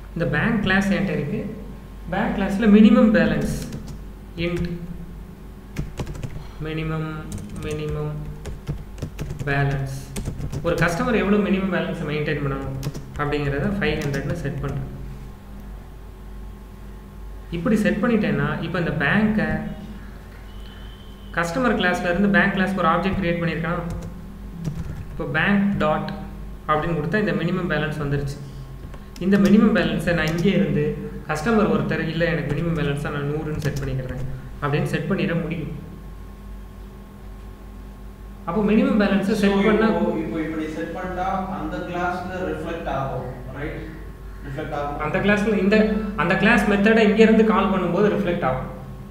இந்த bank class என்கிட்ட இருக்குது பேங்க் கிளாஸில் minimum balance int minimum minimum balance ஒரு கஸ்டமர் எவ்வளோ மினிமம் பேலன்ஸை மெயின்டைன் பண்ணணும் அப்படிங்கிறத ஃபைவ் ஹண்ட்ரட்னு செட் பண்ணுறேன் இப்படி செட் பண்ணிட்டேன்னா இப்போ இந்த பேங்க்கை கஸ்டமர் கிளாஸ்ல இருந்து பேங்க் கிளாஸ்க்கு ஒரு ஆப்ஜெக்ட் கிரியேட் பண்ணியிருக்கான் இப்போ பேங்க் டாட் அப்படின்னு கொடுத்தா இந்த மினிமம் பேலன்ஸ் வந்துருச்சு இந்த மினிமம் பேலன்ஸை நான் இங்கே இருந்து கஸ்டமர் ஒருத்தர் இல்லை எனக்கு மினிமம் பேலன்ஸாக நான் நூறுன்னு செட் பண்ணிக்கிறேன் அப்படின்னு செட் பண்ணிட முடியும் அப்போ மினிமம் பேலன்ஸை So, செட் பண்ணால் இப்போ இப்போ இப்படி செட் பண்ணிட்டா அந்த கிளாஸ்ல ரிஃப்ளெக்ட் ஆகும் ரைட் ரிஃப்ளெக்ட் ஆகும் அந்த கிளாஸ்ல இந்த அந்த கிளாஸ் மெத்தடை இங்க இருந்து கால் பண்ணும்போது ரிஃப்ளெக்ட் ஆகும்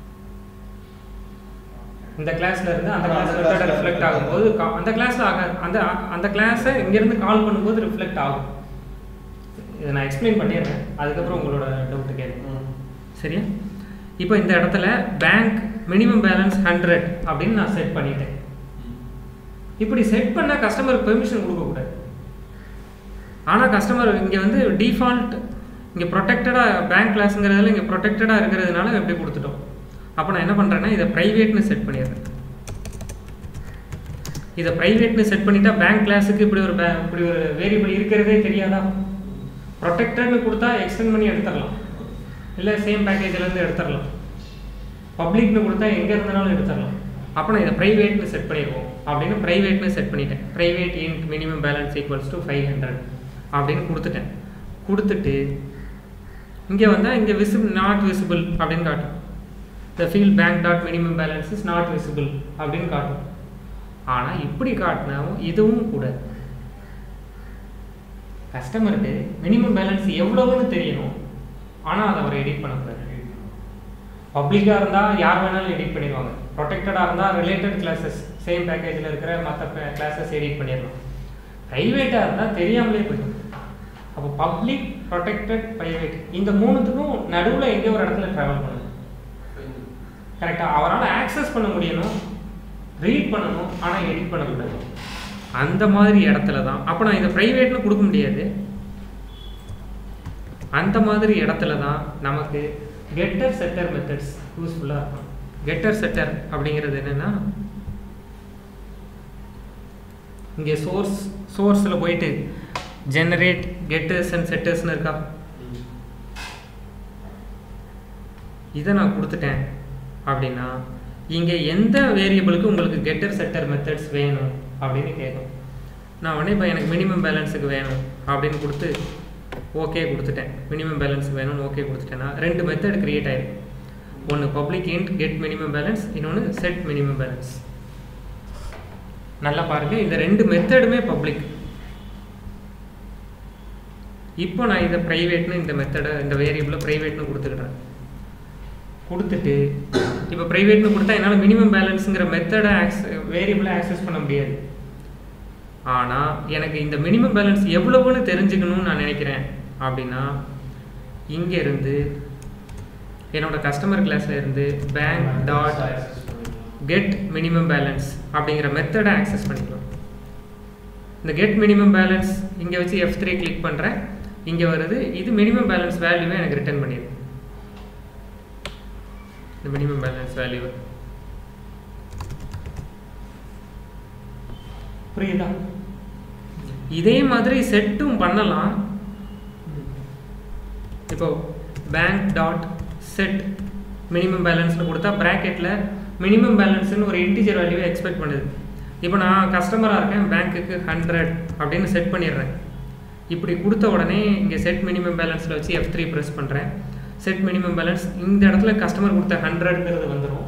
இந்த கிளாஸ்ல இருந்து அந்த அந்த கிளாஸ் class மெத்தடை ல ரிஃப்ளெக்ட் reflect ஆகும்போது கா- அந்த கிளாஸ்ல ஆகாது அந்த அந்த கிளாஸை இங்க இருந்து கால் பண்ணும்போது ரிஃப்ளெக்ட் ஆகும் இதை நான் எக்ஸ்பிளைன் பண்ணிடுறேன் அதுக்கப்புறம் உங்களோட டவுட் கேளுங்க ம். சரியா இப்போ இந்த இடத்துல பேங்க் மினிமம் பேலன்ஸ் ஹண்ட்ரட் அப்படின்னு நான் செட் பண்ணிட்டேன் இப்படி செட் பண்ணால் கஸ்டமருக்கு பெர்மிஷன் கொடுக்கக்கூடாது ஆனால் கஸ்டமர் இங்கே வந்து டிஃபால்ட் இங்கே ப்ரொடெக்டடாக பேங்க் கிளாஸுங்கிறதுல இங்கே ப்ரொடெக்டடாக இருக்கிறதுனால எப்படி கொடுத்துட்டோம் அப்போ நான் என்ன பண்ணுறேன்னா இதை ப்ரைவேட்னு செட் பண்ணிடுறேன் இதை ப்ரைவேட்னு செட் பண்ணிட்டா பேங்க் கிளாஸுக்கு இப்படி ஒரு ba- இப்படி ஒரு வேரியபிள் இருக்கிறதே தெரியாதா ப்ரொடெக்டட்னு கொடுத்தா எக்ஸ்டெண்ட் பண்ணி எடுத்துடலாம் இல்லை சேம் பேக்கேஜ்லேருந்து எடுத்துடலாம் பப்ளிக்னு கொடுத்தா எங்கே இருந்தாலும் எடுத்துடலாம் அப்போ நான் இதை ப்ரைவேட்னு செட் பண்ணிடுவோம் அப்படின்னு ப்ரைவேட்னு செட் பண்ணிட்டேன் private int minimum balance equals to five hundred அப்படின்னு கொடுத்துட்டேன் கொடுத்துட்டு இங்கே வந்தால் இங்கே விசிபிள் நாட் விசிபிள் அப்படின்னு காட்டும் the field bank dot minimum balance is not visible அப்படின்னு காட்டும் ஆனால் இப்படி காட்டினாவும் இதுவும் கூட கஸ்டமருக்கு மினிமம் பேலன்ஸ் எவ்வளவுன்னு தெரியணும் ஆனால் அதை அவர் எடிட் பண்ணக்கூடாது பப்ளிக்காக இருந்தால் யார் வேணாலும் எடிட் பண்ணிடுவாங்க ப்ரொடெக்டடாக இருந்தால் ரிலேட்டட் கிளாஸஸ் சேம் பேக்கேஜில் இருக்கிற மற்ற கிளாஸஸ் எடிட் பண்ணிடலாம் ப்ரைவேட்டாக இருந்தால் தெரியாமலே போயிடும் அப்போ பப்ளிக் ப்ரொடெக்டட் ப்ரைவேட் இந்த மூணுத்துக்கும் நடுவில் எங்கேயோ ஒரு இடத்துல ட்ராவல் பண்ணணும் கரெக்டாக அவரால் ஆக்சஸ் பண்ண முடியணும் ரீட் பண்ணணும் ஆனால் எடிட் பண்ணக்கூடாது அந்த மாதிரி இடத்துல தான் அப்போ நான் இதை ப்ரைவேட்னு கொடுக்க முடியாது அந்த மாதிரி இடத்துல தான் நமக்கு கெட்டர் செட்டர் மெத்தட்ஸ் யூஸ்ஃபுல்லாக இருக்கும் கெட்டர் செட்டர் அப்படிங்கிறது என்னென்னா இங்கே சோர்ஸ் சோர்ஸில் போயிட்டு ஜெனரேட் கெட்டர்ஸ் அண்ட் செட்டர்ஸ்னு இருக்கா இதை நான் கொடுத்துட்டேன் அப்படின்னா இங்கே எந்த வேரியபிளுக்கு உங்களுக்கு கெட்டர் செட்டர் மெத்தட்ஸ் வேணும் அப்படின்னு கேட்கும் நான் உடனே இப்போ எனக்கு மினிமம் பேலன்ஸுக்கு வேணும் அப்படின்னு கொடுத்து ஓகே கொடுத்துட்டேன் மினிமம் பேலன்ஸ் வேணும்னு ஓகே கொடுத்துட்டேன்னா ரெண்டு மெத்தட் கிரியேட் ஆயிருக்கு ஒன்று public int get minimum balance இன்னொன்று செட் மினிமம் பேலன்ஸ் நல்லா பாருங்க இந்த ரெண்டு மெத்தடுமே பப்ளிக் இப்போ நான் இதை ப்ரைவேட்னு இந்த மெத்தடை இந்த வேரியபிளை ப்ரைவேட்னு கொடுத்துக்கிட்டேன் கொடுத்துட்டு இப்போ ப்ரைவேட்னு கொடுத்தா என்னால் மினிமம் பேலன்ஸுங்கிற மெத்தடை ஆக்ஸ் வேரியபிளை ஆக்சஸ் பண்ண முடியாது ஆனால் எனக்கு இந்த மினிமம் பேலன்ஸ் எவ்வளவுன்னு தெரிஞ்சுக்கணும்னு நான் நினைக்கிறேன் அப்படின்னா இங்கேருந்து என்னோட கஸ்டமர் கிளாஸ்ல இருந்து bank dot get minimum balance அப்படிங்கிற மெத்தடை ஆக்சஸ் பண்ணிக்கலாம் இந்த கெட் மினிமம் பேலன்ஸ் இங்கே வச்சு எஃப் த்ரீ கிளிக் பண்ணுறேன் இங்கே வருது இது மினிமம் பேலன்ஸ் வேல்யூவை எனக்கு ரிட்டர்ன் பண்ணிடுது இந்த மினிமம் பேலன்ஸ் வேல்யூ புரியுதா இதே மாதிரி செட்டும் பண்ணலாம் இப்போ பேங்க் டாட் செட் மினிமம் பேலன்ஸ்னு கொடுத்தா ப்ராக்கெட்டில் மினிமம் பேலன்ஸ்னு ஒரு இன்டிஜர் வேல்யூவை எக்ஸ்பெக்ட் பண்ணுது இப்போ நான் கஸ்டமராக இருக்கேன் பேங்க்குக்கு ஹண்ட்ரட் அப்படின்னு செட் பண்ணிடுறேன் இப்படி கொடுத்த உடனே இங்கே செட் மினிமம் பேலன்ஸில் வச்சு எஃப் த்ரீ ப்ரெஸ் பண்ணுறேன் செட் மினிமம் பேலன்ஸ் இந்த இடத்துல கஸ்டமர் கொடுத்த ஹண்ட்ரட்ங்கிறது வந்துடும்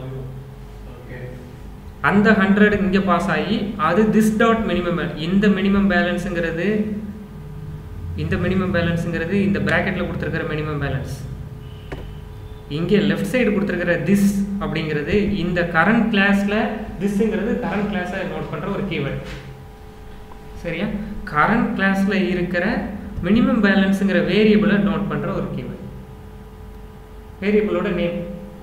அந்த ஹண்ட்ரட் இங்கே பாஸ் ஆகி அது திஸ் டாட் மினிமம் இந்த மினிமம் பேலன்ஸுங்கிறது இந்த மினிமம் பேலன்ஸுங்கிறது இந்த ப்ராக்கெட்டில் கொடுத்துருக்கிற மினிமம் பேலன்ஸ் இங்கே லெஃப்ட் சைடு கொடுத்துருக்கிற திஸ் அப்படிங்கிறது இந்த கரண்ட் கிளாஸில் திஸ்ங்கிறது கரண்ட் கிளாஸை நோட் பண்ணுற ஒரு கீவேர்ட் சரியா கரண்ட் கிளாஸில் இருக்கிற மினிமம் பேலன்ஸுங்கிற வேரியபிளை நோட் பண்ணுற ஒரு கீவேர்ட் வேரியபிளோட நேம்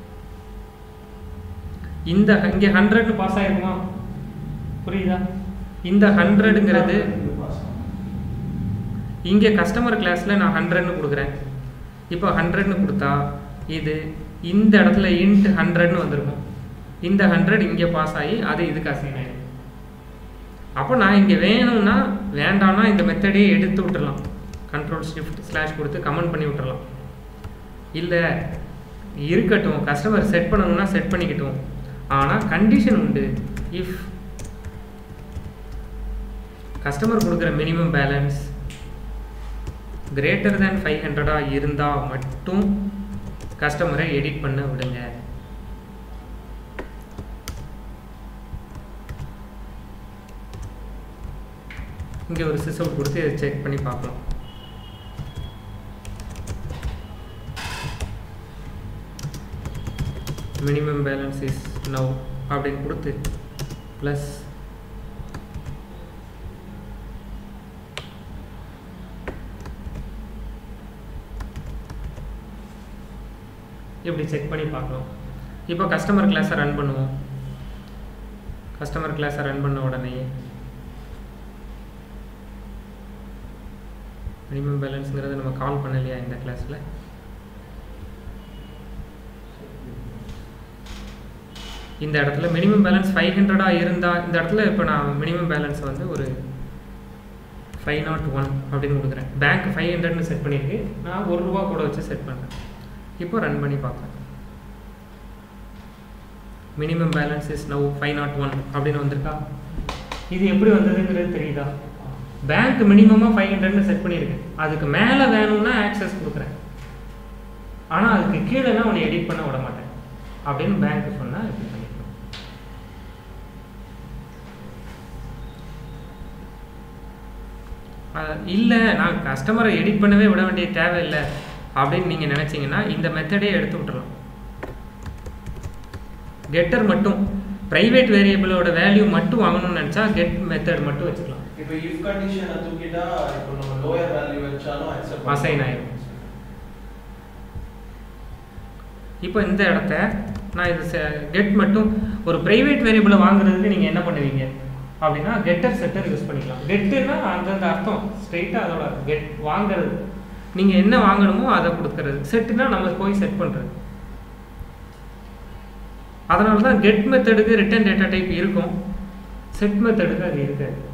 இந்த இங்கே ஹண்ட்ரட்னு பாஸ் ஆயிருக்குமா புரியுதா இந்த ஹண்ட்ரடுங்கிறது இங்கே கஸ்டமர் கிளாஸில் நான் ஹண்ட்ரட்னு கொடுக்குறேன் இப்போ ஹண்ட்ரட்னு கொடுத்தா இது இந்த இடத்துல இன்ட் ஹண்ட்ரட்னு வந்திருக்கும் இந்த ஹண்ட்ரட் இங்கே பாஸ் ஆகி அது இதுக்கு அசைன் ஆகிடும் அப்போ நான் இங்கே வேணும்னா வேண்டாம்னா இந்த மெத்தடே எடுத்து விட்டுறலாம் கண்ட்ரோல் ஷிஃப்ட் ஸ்லாஷ் கொடுத்து கமெண்ட் பண்ணி விட்டுறலாம் இல்லை இருக்கட்டும் கஸ்டமர் செட் பண்ணணும்னா செட் பண்ணிக்கட்டும் ஆனால் கண்டிஷன் உண்டு இஃப் கஸ்டமர் கொடுக்குற minimum balance greater than five ஹண்ட்ரடாக இருந்தால் மட்டும் கஸ்டமரை எடிட் பண்ண விடுங்க இங்கே ஒரு சிஸ்அவுட் கொடுத்து இதை செக் பண்ணி பார்க்கலாம் மினிமம் பேலன்ஸ் இஸ் நவ் அப்படின்னு கொடுத்து ப்ளஸ் இப்படி செக் பண்ணி பார்க்கலாம் இப்போ கஸ்டமர் கிளாஸை ரன் பண்ணுவோம் கஸ்டமர் கிளாஸை ரன் பண்ண உடனே மினிமம் பேலன்ஸுங்கிறத நம்ம கால் பண்ணலையா இந்த கிளாஸில் இந்த இடத்துல மினிமம் பேலன்ஸ் ஃபைவ் ஹண்ட்ரடாக இருந்தால் இந்த இடத்துல இப்போ நான் மினிமம் பேலன்ஸை வந்து ஒரு ஃபைவ் நாட் ஒன் அப்படின்னு கொடுக்குறேன் பேங்க் ஃபைவ் ஹண்ட்ரட்னு செட் பண்ணியிருக்கு நான் ஒரு ரூபா கூட வச்சு செட் பண்ணுறேன் இப்போ ரன் பண்ணி பார்க்குறேன் minimum balance is now five not one அப்படின்னு வந்திருக்கா இது எப்படி வந்ததுங்கிறது தெரியுதா பேங்க் மினிமமாக ஃபைவ் ஹண்ட்ரட்னு செட் பண்ணியிருக்கேன் அதுக்கு மேலே வேணும்னா ஆக்சஸ் கொடுக்குறேன் ஆனால் அதுக்கு கீழேனா உன்னை எடிட் பண்ண விட மாட்டேன் அப்படின்னு பேங்க் சொன்னால் இப்படி பண்ணிக்கலாம் இல்லை நான் கஸ்டமரை எடிட் பண்ணவே விட வேண்டிய தேவையில்லை அப்படின்னு நீங்கள் நினச்சிங்கன்னா இந்த மெத்தடே எடுத்து விட்டுறலாம் கெட்டர் மட்டும் ப்ரைவேட் வேரியபிளோட வேல்யூ மட்டும் வாங்கணும்னு நினச்சா கெட் மெத்தட் மட்டும் வச்சுக்கலாம் இப்போ இஃப் கண்டிஷனை தூக்கிட்டா இப்போ நம்ம லோயர் வேல்யூ வச்சாலும் அக்செப்ட் Assign ஆயிரும். இப்போ இந்த இடத்த நான் இது கெட் மட்டும் ஒரு ப்ரைவேட் வேரியபிளை வாங்குறதுக்கு நீங்கள் என்ன பண்ணுவீங்க அப்படின்னா கெட்டர் செட்டர் யூஸ் பண்ணிக்கலாம் கெட்டுன்னா அந்தந்த அர்த்தம் ஸ்ட்ரெயிட்டாக அதோட கெட் வாங்குறது நீங்கள் என்ன வாங்கணுமோ அதை கொடுக்கறது செட்டுனா நம்ம போய் செட் பண்ணுறது அதனால தான் கெட் மெத்தடுக்கு ரிட்டர்ன் டேட்டா டைப் இருக்கும் செட் மெத்தடுக்கு அது இருக்காது